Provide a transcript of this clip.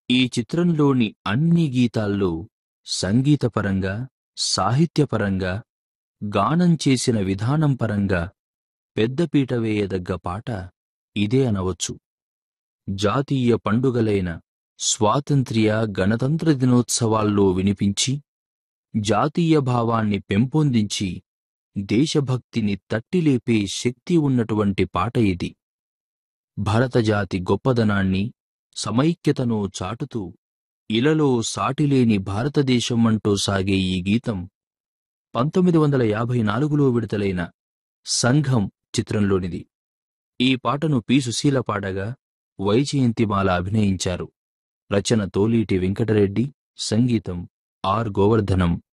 ఈ చిత్రంలోని అన్ని గీతాల్లో సంగీతపరంగా సాహిత్యపరంగా గానం చేసిన విధానం పరంగా పెద్దపీట వేయదగ్గ పాట ఇదే అనవచ్చు జాతీయ పండుగలైన స్వాతంత్ర్య గణతంత్ర దినోత్సవాల్లో వినిపించి జాతీయ భావాన్ని పెంపొందించి దేశభక్తిని తట్టిలేపే శక్తి ఉన్నటువంటి పాట ఇది భరతజాతి గొప్పదనాన్ని సమైక్యతను చాటుతూ ఇలలో సాటిలేని భారతదేశం అంటూ సాగే ఈ గీతం పంతొమ్మిది వందల యాభై నాలుగులో విడుదలైన సంఘం చిత్రంలోనిది ఈ పాటను పి సుశీల పాడగా వైజయంతిమాల అభినయించారు రచన తోలీటి వెంకటరెడ్డి సంగీతం ఆర్ గోవర్ధనం